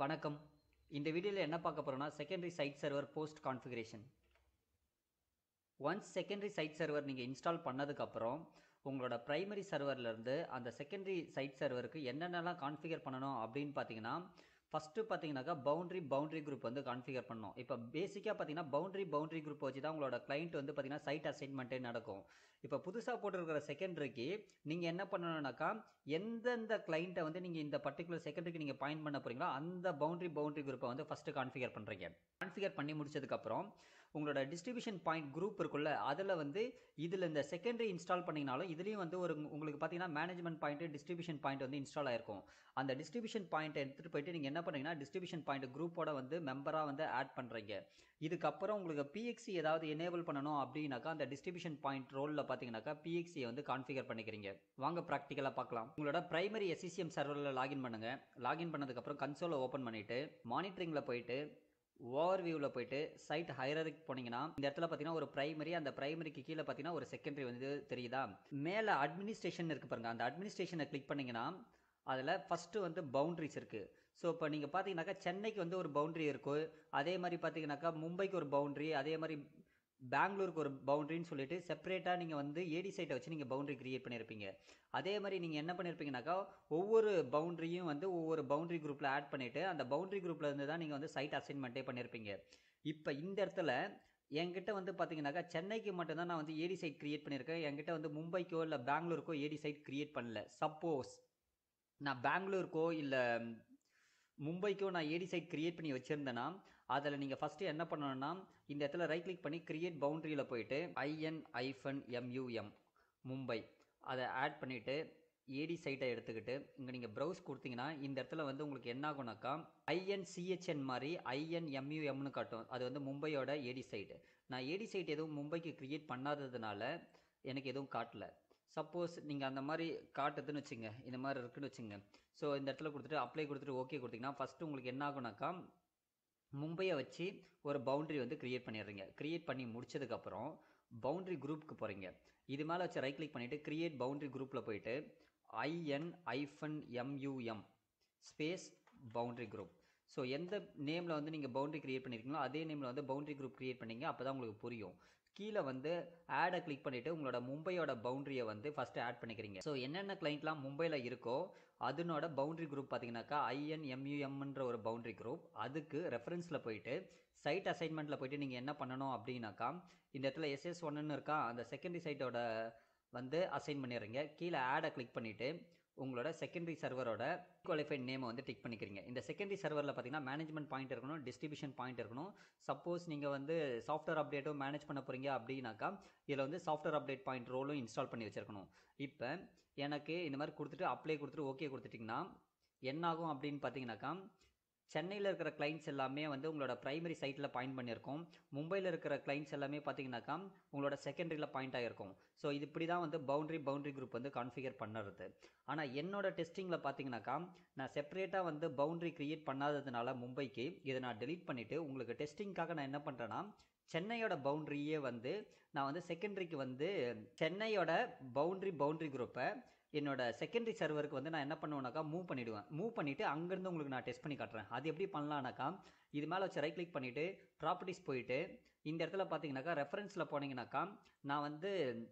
வணக்கம் இந்த வீடியோவில் என்ன பார்க்க போகிறோம்னா secondary site server post configuration once secondary site server நீங்கள் இன்ஸ்டால் பண்ணதுக்கப்புறம் உங்களோட ப்ரைமரி சர்வர்லேருந்து அந்த செகண்டரி சைட் சர்வருக்கு என்னென்னலாம் கான்ஃபிகர் பண்ணணும் அப்படின்னு பார்த்தீங்கன்னா ஃபஸ்ட்டு பார்த்தீங்கன்னாக்கா பவுண்டரி பவுண்டரி குரூப் வந்து கான்ஃபிகர் பண்ணணும் இப்போ பேசிக்காக பார்த்தீங்கன்னா பவுண்டரி பவுண்டரி குரூப் வச்சு தான் உங்களோட கிளைண்ட் வந்து பார்த்தீங்கன்னா சைட் அசைன்மெண்ட்டே நடக்கும் இப்போ புதுசாக போட்டிருக்கிற செகண்டரிக்கு நீங்கள் என்ன பண்ணணும்னாக்கா எந்தெந்த கிளைண்ட்டை வந்து நீங்கள் இந்த பர்டிகுலர் செகண்டரிக்கு நீங்கள் பாயிண்ட் பண்ண போகிறீங்களோ அந்த பவுண்டரி பவுண்டரி குரூப்பை வந்து ஃபஸ்ட்டு கான்ஃபிகர் பண்ணுறீங்க கான்ஃபிகர் பண்ணி முடிச்சதுக்கப்புறம் உங்களோட டிஸ்ட்ரிபியூஷன் பாயிண்ட் குரூப் இருக்குல்ல அதில் வந்து இதில் இந்த செகண்டரி இன்ஸ்டால் பண்ணிங்கனாலும் இதுலேயும் வந்து ஒரு உங்களுக்கு பார்த்தீங்கன்னா மேனேஜ்மெண்ட் பாயிண்ட் டிஸ்ட்ரிபியூஷன் பாயிண்ட் வந்து இன்ஸ்டால் ஆயிருக்கும் அந்த டிஸ்ட்ரிபியூஷன் பாயிண்ட் எடுத்துகிட்டு போயிட்டு நீங்கள் என்ன பண்ணுறீங்கன்னா டிஸ்ட்ரிபியூஷன் பாயிண்ட் குரூப்போட வந்து மெம்பராக வந்து ஆட் பண்ணுறீங்க இதுக்கப்புறம் உங்களுக்கு பிஎக்சி ஏதாவது எனேபிள் பண்ணணும் அப்படின்னாக்கா அந்த டிஸ்ட்ரிபியூஷன் பாயிண்ட் ரோலில் பார்த்தீங்கன்னாக்கா பிஎக்சியை வந்து கான்ஃபிகர் பண்ணிக்கிறீங்க வாங்க ப்ராக்டிக்கலாக பார்க்கலாம் உங்களோட பிரைமரி எஸ்சிசிஎம் சர்வரில் லாகின் பண்ணுங்க லாகின் பண்ணதுக்கப்புறம் கன்சோலை ஓப்பன் பண்ணிவிட்டு மானிட்டரிங்கில் போயிட்டு ஓவர் வியூவில் போயிட்டு சைட் ஹைரரிக் போனீங்கன்னா இந்த இடத்துல பார்த்தீங்கன்னா ஒரு பிரைமரி அந்த பிரைமரிக்கு கீழே பார்த்தீங்கன்னா ஒரு செகண்டரி வந்து தெரியுதா மேலே அட்மினிஸ்ட்ரேஷன் இருக்கு பாருங்க அந்த அட்மினிஸ்ட்ரேஷனை கிளிக் பண்ணீங்கன்னா அதில் ஃபஸ்ட்டு வந்து பவுண்ட்ரிஸ் இருக்குது ஸோ இப்போ நீங்கள் பார்த்தீங்கன்னாக்கா சென்னைக்கு வந்து ஒரு பவுண்ட்ரி இருக்கும் அதே மாதிரி பார்த்தீங்கன்னாக்கா மும்பைக்கு ஒரு பவுண்ட்ரி அதே மாதிரி பெங்களூருக்கு ஒரு பவுண்ட்ரின்னு சொல்லிட்டு செப்பரேட்டாக நீங்கள் வந்து ஏடி சைட்டை வச்சு நீங்கள் பவுண்ட்ரி கிரியேட் பண்ணியிருப்பீங்க அதே மாதிரி நீங்கள் என்ன பண்ணியிருப்பீங்கனாக்கா ஒவ்வொரு பவுண்ட்ரியும் வந்து ஒவ்வொரு பவுண்ட்ரி குரூப்பில் ஆட் பண்ணிவிட்டு அந்த பவுண்ட்ரி குரூப்பில் இருந்து தான் நீங்கள் வந்து சைட் அசைன்மெண்ட்டே பண்ணியிருப்பீங்க இப்போ இந்த இடத்துல என்கிட்ட வந்து பார்த்தீங்கன்னாக்கா சென்னைக்கு மட்டும்தான் நான் வந்து ஏடி சைட் கிரியேட் பண்ணியிருக்கேன் என்கிட்ட வந்து மும்பைக்கோ இல்லை பெங்களூருக்கோ ஏடி சைட் கிரியேட் பண்ணல சப்போஸ் நான் பெங்களூருக்கோ இல்லை மும்பைக்கோ நான் ஏடி சைட் கிரியேட் பண்ணி வச்சுருந்தேன்னா அதில் நீங்கள் ஃபஸ்ட்டு என்ன பண்ணணும்னா இந்த இடத்துல ரைட் கிளிக் பண்ணி கிரியேட் பவுண்ட்ரியில் போயிட்டு ஐஎன் ஐஃபன் எம்யூஎம் மும்பை அதை ஆட் பண்ணிவிட்டு ஏடி சைட்டை எடுத்துக்கிட்டு இங்கே நீங்கள் ப்ரௌஸ் கொடுத்தீங்கன்னா இந்த இடத்துல வந்து உங்களுக்கு என்ன ஆகுனாக்கா ஐஎன்சிஹெச்என் மாதிரி ஐஎன்எம்யூஎம்னு காட்டும் அது வந்து மும்பையோட ஏடி சைட்டு நான் ஏடி சைட் எதுவும் மும்பைக்கு க்ரியேட் பண்ணாததுனால எனக்கு எதுவும் காட்டல சப்போஸ் நீங்கள் அந்த மாதிரி காட்டுதுன்னு வச்சுங்க இந்த மாதிரி இருக்குன்னு வச்சுங்க ஸோ இந்த இடத்துல கொடுத்துட்டு அப்ளை கொடுத்துட்டு ஓகே கொடுத்தீங்கன்னா ஃபஸ்ட்டு உங்களுக்கு என்ன ஆகுனாக்கா மும்பையை வச்சு ஒரு பவுண்ட்ரி வந்து க்ரியேட் பண்ணிடுறீங்க க்ரியேட் பண்ணி முடிச்சதுக்கப்புறம் பவுண்ட்ரி குரூப்புக்கு போகிறீங்க இது மேலே வச்சு ரைட் கிளிக் பண்ணிவிட்டு க்ரியேட் பவுண்ட்ரி குரூப்பில் போயிட்டு IN hyphen MUM space boundary group so எந்த நேமில் வந்து நீங்கள் பவுண்ட்ரி க்ரியேட் பண்ணியிருக்கீங்களோ அதே நேமில் வந்து பவுண்ட்ரி குரூப் க்ரியேட் பண்ணீங்க அப்போ தான் உங்களுக்கு புரியும் கீழே வந்து ஆடை கிளிக் பண்ணிவிட்டு உங்களோட மும்பையோட பவுண்டரியை வந்து ஃபஸ்ட்டு ஆட் பண்ணிக்கிறீங்க ஸோ என்னென்ன கிளைண்ட்லாம் மும்பையில் இருக்கோ அதனோட பவுண்டரி குரூப் பார்த்தீங்கன்னாக்கா ஐஎன்எம்யூஎம்ன்ற ஒரு பவுண்டரி குரூப் அதுக்கு ரெஃபரன்ஸில் போயிட்டு சைட் அசைன்மெண்ட்டில் போயிட்டு நீங்கள் என்ன பண்ணணும் அப்படின்னாக்கா இந்த இடத்துல எஸ்எஸ் ஒன்னு இருக்கா அந்த செகண்டரி சைட்டோட வந்து அசைன் பண்ணிடுறீங்க கீழே ஆடை கிளிக் பண்ணிவிட்டு உங்களோட செகண்டரி சர்வரோட குவாலிஃபைட் நேமை வந்து டிக் பண்ணிக்கிறீங்க இந்த செகண்டரி சர்வரில் பார்த்தீங்கன்னா மேனேஜ்மெண்ட் பாயிண்ட் இருக்கணும் டிஸ்ட்ரிபியூஷன் பாயிண்ட் இருக்கணும் சப்போஸ் நீங்கள் வந்து சாஃப்ட்வேர் அப்டேட்டும் மேனேஜ் பண்ண போகிறீங்க அப்படின்னாக்கா இதில் வந்து சாஃப்ட்வேர் அப்டேட் பாயிண்ட் ரோலும் இன்ஸ்டால் பண்ணி வச்சிருக்கணும் இப்போ எனக்கு இந்த மாதிரி கொடுத்துட்டு அப்ளை கொடுத்துட்டு ஓகே கொடுத்துட்டிங்கன்னா என்ன ஆகும் அப்படின்னு பார்த்தீங்கன்னாக்கா சென்னையில் இருக்கிற கிளைண்ட்ஸ் எல்லாமே வந்து உங்களோட ப்ரைமரி சைட்டில் பாயிண்ட் பண்ணியிருக்கோம் மும்பையில் இருக்கிற கிளைண்ட்ஸ் எல்லாமே பார்த்தீங்கன்னாக்கா உங்களோட செகண்டரியில் பாயிண்ட் ஆகிருக்கும் ஸோ இது இப்படி தான் வந்து பவுண்டரி பவுண்டரி குரூப் வந்து கான்ஃபிகர் பண்ணுறது ஆனால் என்னோட டெஸ்டிங்கில் பார்த்தீங்கன்னாக்கா நான் செப்பரேட்டாக வந்து பவுண்டரி க்ரியேட் பண்ணாததுனால மும்பைக்கு இதை நான் டெலீட் பண்ணிவிட்டு உங்களுக்கு டெஸ்டிங்காக நான் என்ன பண்ணுறேன்னா சென்னையோட பவுண்ட்ரியே வந்து நான் வந்து செகண்டரிக்கு வந்து சென்னையோட பவுண்ட்ரி பவுண்ட்ரி குரூப்பை என்னோட செகண்டரி சர்வருக்கு வந்து நான் என்ன பண்ணுவேனாக்கா மூவ் பண்ணிவிடுவேன் மூவ் பண்ணிவிட்டு அங்கேருந்து உங்களுக்கு நான் டெஸ்ட் பண்ணி காட்டுறேன் அது எப்படி பண்ணலான்னாக்கா இது மேலே வச்சு ரைட் கிளிக் பண்ணிவிட்டு ப்ராப்பர்ட்டிஸ் போயிட்டு இந்த இடத்துல பார்த்தீங்கன்னாக்கா ரெஃபரன்ஸில் போனீங்கன்னாக்கா நான் வந்து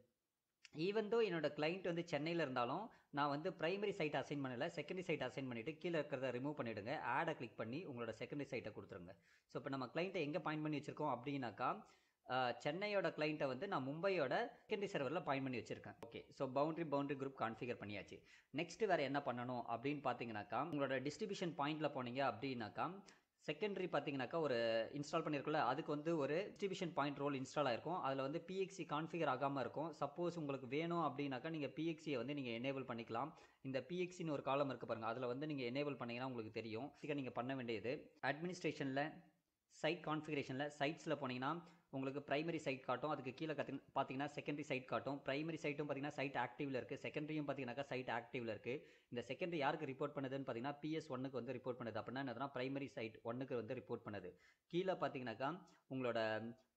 ஈவன் தோ என்னோட கிளைண்ட் வந்து சென்னையில் இருந்தாலும் நான் வந்து பிரைமரி சைட் அசைன் பண்ணல செகண்டரி சைட் அசைன் பண்ணிவிட்டு கீழே இருக்கிறத ரிமூவ் பண்ணிவிடுங்க ஆடை கிளிக் பண்ணி உங்களோட செகண்டரி சைட்டை கொடுத்துருங்க ஸோ இப்போ நம்ம கிளைண்ட்டை எங்கே பாயிண்ட் பண்ணி வச்சுருக்கோம் அப்படின்னாக்கா சென்னையோட கிளைண்ட்டை வந்து நான் மும்பையோட செகண்டரி சர்வரில் பாயிண்ட் பண்ணி வச்சிருக்கேன் okay so boundary boundary group configure பண்ணியாச்சு நெக்ஸ்ட் வேறு என்ன பண்ணணும் அப்படின்னு பார்த்தீங்கன்னாக்கா உங்களோட டிஸ்ட்ரிபியூஷன் பாயிண்டில் போனீங்க அப்படின்னாக்கா செகண்டரி பார்த்தீங்கன்னாக்கா ஒரு இன்ஸ்டால் பண்ணியிருக்கோம்ல அதுக்கு வந்து ஒரு டிஸ்ட்ரிபியூஷன் பாயிண்ட் ரோல் இன்ஸ்டால் ஆயிருக்கும் அதில் வந்து பிஎக்சி கான்ஃபிகர் ஆகாமல் இருக்கும் சப்போஸ் உங்களுக்கு வேணும் அப்படின்னாக்கா நீங்கள் பிஎக்சியை வந்து நீங்கள் எனேபிள் பண்ணிக்கலாம் இந்த பிஎக்சின்னு ஒரு காலம் இருக்குது பாருங்கள் அதில் வந்து நீங்கள் எனேபிள் பண்ணிங்கன்னா உங்களுக்கு தெரியும் நீங்கள் பண்ண வேண்டியது அட்மினிஸ்ட்ரேஷனில் சைட் கான்ஃபிகரேஷனில் சைட்ஸில் போனீங்கன்னா உங்களுக்கு பிரைமரி சைட் காட்டும் அதுக்கு கீழே கத்தி பார்த்தீங்கன்னா செகண்டரி சைட் காட்டும் பிரைமரி சைட்டும் பார்த்தீங்கன்னா சைட் ஆக்டிவில் இருக்குது செகண்டரியும் பார்த்தீங்கன்னாக்கா சைட் ஆக்டிவில் இருக்குது இந்த செகண்டரி யாருக்கு ரிப்போர்ட் பண்ணுதுன்னு பார்த்தீங்கன்னா பிஎஸ் ஒன்னுக்கு வந்து ரிப்போர்ட் பண்ணுது அப்படின்னா என்னதுன்னா பிரைமரி சைட் ஒன்னுக்கு வந்து ரிப்போர்ட் பண்ணுது கீழே பார்த்தீங்கன்னாக்கா உங்களோட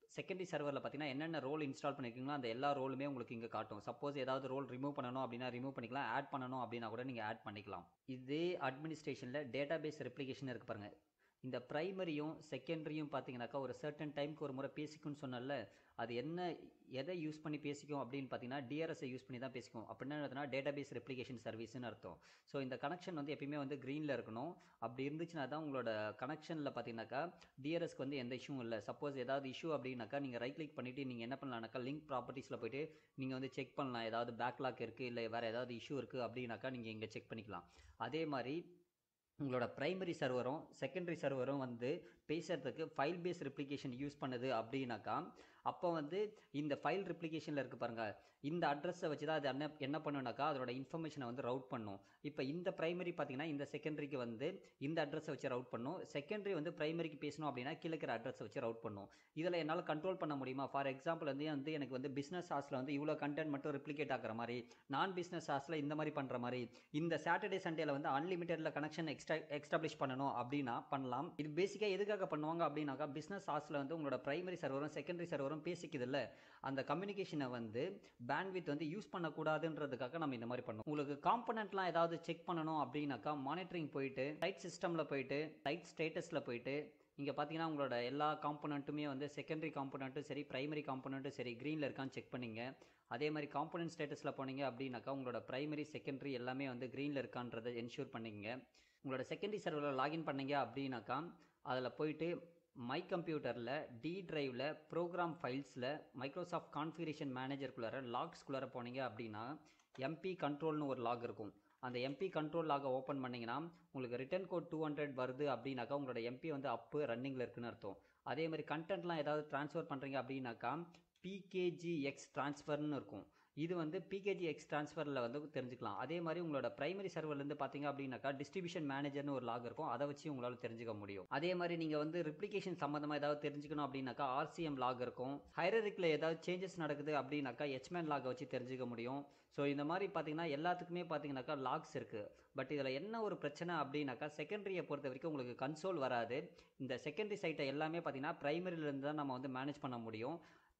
செகண்டரி சர்வரில் பார்த்தீங்கன்னா என்னென்ன ரோல் இன்ஸ்டால் பண்ணியிருக்கீங்களோ அந்த எல்லா ரோலுமே உங்களுக்கு இங்கே காட்டும் சப்போஸ் ஏதாவது ரோல் ரிமூவ் பண்ணணும் அப்படின்னா ரிமூவ் பண்ணிக்கலாம் ஆட் பண்ணணும் அப்படின்னா கூட நீங்கள் ஆட் பண்ணிக்கலாம் இதே அட்மினிஸ்ட்ரேஷனில் டேட்டாபேஸ் ரெப்ளிகேஷன் இருக்கு பாருங்க இந்த ப்ரைமரியும் செகண்டரியும் பார்த்தீங்கன்னாக்கா ஒரு சர்டன் டைம்க்கு ஒரு முறை பேசிக்கும்னு சொன்னல அது என்ன எதை யூஸ் பண்ணி பேசிக்கும் அப்படின்னு பார்த்தீங்கன்னா டிஆர்எஸ்ஐ யூஸ் பண்ணி தான் பேசிக்கும் அப்படின்னா என்னதுன்னா டேட்டாபேஸ் ரெப்ளிகேஷன் சர்வீஸ்னு அர்த்தம் ஸோ இந்த கனெக்ஷன் வந்து எப்பயுமே வந்து க்ரீனில் இருக்கணும் அப்படி இருந்துச்சுன்னா தான் உங்களோட கனெக்ஷனில் பார்த்தீங்கன்னாக்கா டிஆர்எஸ்க்கு வந்து எந்த இஷ்யூவும் இல்லை சப்போஸ் ஏதாவது இஷ்யூ அப்படின்னாக்கா நீங்கள் ரைட் கிளிக் பண்ணிவிட்டு நீங்கள் என்ன பண்ணலாம்னாக்கா லிங்க் ப்ராப்பர்ட்டிஸில் போயிட்டு நீங்கள் வந்து செக் பண்ணலாம் ஏதாவது பேக்லாக் இருக்குது இல்லை வேறு ஏதாவது இஷ்யூ இருக்குது அப்படின்னாக்கா நீங்கள் இங்கே செக் பண்ணிக்கலாம் அதே மாதிரி உங்களோட ப்ரைமரி சர்வரும் செகண்டரி சர்வரும் வந்து பேசுறதுக்கு ஃபைல் பேஸ் ரெப்ளிகேஷன் யூஸ் பண்ணுது அப்படின்னாக்கா அப்போ வந்து இந்த ஃபைல் ரெப்ளிகேஷனில் இருக்குது பாருங்கள் இந்த அட்ரஸை வச்சு தான் அது என்ன என்ன பண்ணுனாக்கா அதோட இன்ஃபர்மேஷனை வந்து ரவுட் பண்ணும் இப்போ இந்த ப்ரைமரி பார்த்தீங்கன்னா இந்த செகண்டரிக்கு வந்து இந்த அட்ரஸை வச்சு ரவுட் பண்ணும் செகண்டரி வந்து ப்ரைமரிக்கு பேசணும் அப்படின்னா கீழே இருக்கிற அட்ரஸை வச்சு ரவுட் பண்ணும் இதில் என்னால் கண்ட்ரோல் பண்ண முடியுமா ஃபார் எக்ஸாம்பிள் வந்து வந்து எனக்கு வந்து பிஸ்னஸ் ஹாஸில் வந்து இவ்வளோ கண்டென்ட் மட்டும் ரெப்ளிகேட் ஆகிற மாதிரி நான் பிஸ்னஸ் ஹாஸில் இந்த மாதிரி பண்ணுற மாதிரி இந்த சாட்டர்டே சண்டேல வந்து அன்லிமிட்டெடில் கனெக்ஷன் எக்ஸ்ட்ரா எக்ஸ்டாப்ளிஷ் பண்ணணும் அப்படின்னா பண்ணலாம் இது பேசிக்காக எதுக்காக பண்ணுவாங்க அப்படின்னாக்கா பிஸ்னஸ் ஹாஸில் வந்து உங்களோட ப்ரைமரி சர்வரும் செகண்டரி சர்வரும் பேசிக்குதுல்ல அந்த கம்யூனிகேஷனை வந்து பேண்ட்வித் வந்து யூஸ் பண்ணக்கூடாதுன்றதுக்காக நம்ம இந்த மாதிரி பண்ணுவோம் உங்களுக்கு காம்பனண்ட்லாம் ஏதாவது செக் பண்ணணும் அப்படின்னாக்கா மானிட்டரிங் போயிட்டு சைட் சிஸ்டமில் போயிட்டு சைட் ஸ்டேட்டஸில் போயிட்டு இங்கே பார்த்தீங்கன்னா உங்களோட எல்லா காம்பனண்ட்டுமே வந்து செகண்டரி காம்பனண்ட்டும் சரி பிரைமரி காம்பனண்ட்டும் சரி க்ரீனில் இருக்கான்னு செக் பண்ணிங்க அதே மாதிரி காம்பனன்ட் ஸ்டேட்டஸில் போனீங்க அப்படின்னாக்கா உங்களோட பிரைமரி செகண்டரி எல்லாமே வந்து க்ரீனில் இருக்கான்றதை என்ஷூர் பண்ணிங்க உங்களோட செகண்டரி சர்வரில் லாகின் பண்ணீங்க அப்படின்னாக்கா அதில் போயிட்டு மை கம்ப்யூட்டரில் டி டிரைவில் ப்ரோக்ராம் ஃபைல்ஸில் மைக்ரோசாஃப்ட் கான்ஃபிகரேஷன் மேனேஜருக்குள்ளார லாக்ஸ்குள்ளார போனீங்க அப்படின்னா எம்பி கண்ட்ரோல்னு ஒரு லாக் இருக்கும் அந்த எம்பி கண்ட்ரோல் லாகை ஓப்பன் பண்ணிங்கன்னா உங்களுக்கு ரிட்டர்ன் கோட் டூ ஹண்ட்ரட் வருது அப்படின்னாக்கா உங்களோட எம்பி வந்து அப்பு ரன்னிங்கில் இருக்குன்னு அர்த்தம் அதே மாதிரி கண்டென்ட்லாம் ஏதாவது ட்ரான்ஸ்ஃபர் பண்ணுறீங்க அப்படின்னாக்கா பிகேஜிஎக்ஸ் ட்ரான்ஸ்ஃபர்னு இருக்கும் இது வந்து பிகேஜி எக்ஸ் ட்ரான்ஸ்ஃபரில் வந்து தெரிஞ்சுக்கலாம் அதே மாதிரி உங்களோட பிரைமரி சர்வர்லேருந்து பார்த்தீங்க அப்படின்னாக்கா டிஸ்ட்ரிபியூஷன் மேனேஜர்னு ஒரு லாக் இருக்கும் அதை வச்சு உங்களால் தெரிஞ்சுக்க முடியும் அதே மாதிரி நீங்கள் வந்து ரிப்ளிகேஷன் சம்மந்தமாக ஏதாவது தெரிஞ்சுக்கணும் அப்படின்னாக்கா ஆர்சிஎம் லாக் இருக்கும் ஹைரரிக்கில் ஏதாவது சேஞ்சஸ் நடக்குது அப்படின்னாக்கா ஹெச்மேன் லாகை வச்சு தெரிஞ்சுக்க முடியும் ஸோ இந்த மாதிரி பார்த்தீங்கன்னா எல்லாத்துக்குமே பார்த்தீங்கன்னாக்கா லாக்ஸ் இருக்குது பட் இதில் என்ன ஒரு பிரச்சனை அப்படின்னாக்கா செகண்டரியை பொறுத்த வரைக்கும் உங்களுக்கு கன்சோல் வராது இந்த செகண்டரி சைட்டை எல்லாமே பார்த்தீங்கன்னா ப்ரைமரியிலேருந்து தான் நம்ம வந்து மேனேஜ் பண்ண முடியும்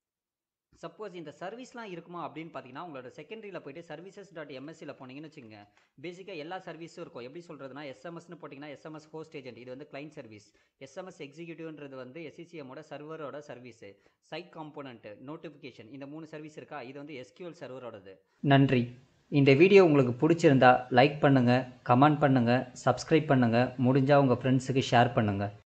சப்போஸ் இந்த சர்வீஸ்லாம் இருக்குமா அப்படின்னு பார்த்தீங்கன்னா உங்களோட செகண்டரியில் போயிட்டு சர்வீசஸ் டாட் எம்எஸ்சியில் போனீங்கன்னு வச்சுங்க பேசிக்காக எல்லா சர்வீஸும் இருக்கும் எப்படி சொல்கிறதுனா எஸ்எம்எஸ்னு போட்டிங்கன்னா எஸ்எம்எஸ் ஹோஸ்ட் ஏஜென்ட் இது வந்து கிளைண்ட் சர்வீஸ் எஸ்எம்எஸ் எக்ஸிக்யூட்டிவ்ன்றது வந்து எஸ்சிசிஎமோட சர்வரோட சர்வீஸு சைட் காம்போனன்ட் நோட்டிஃபிகேஷன் இந்த மூணு சர்வீஸ் இருக்கா இது வந்து எஸ்கியூஎல் சர்வரோடது நன்றி இந்த வீடியோ உங்களுக்கு பிடிச்சிருந்தா லைக் பண்ணுங்கள் கமெண்ட் பண்ணுங்கள் சப்ஸ்கிரைப் பண்ணுங்கள் முடிஞ்சால் உங்கள் ஃப்ரெண்ட்ஸுக்கு ஷேர் பண்ணுங்கள்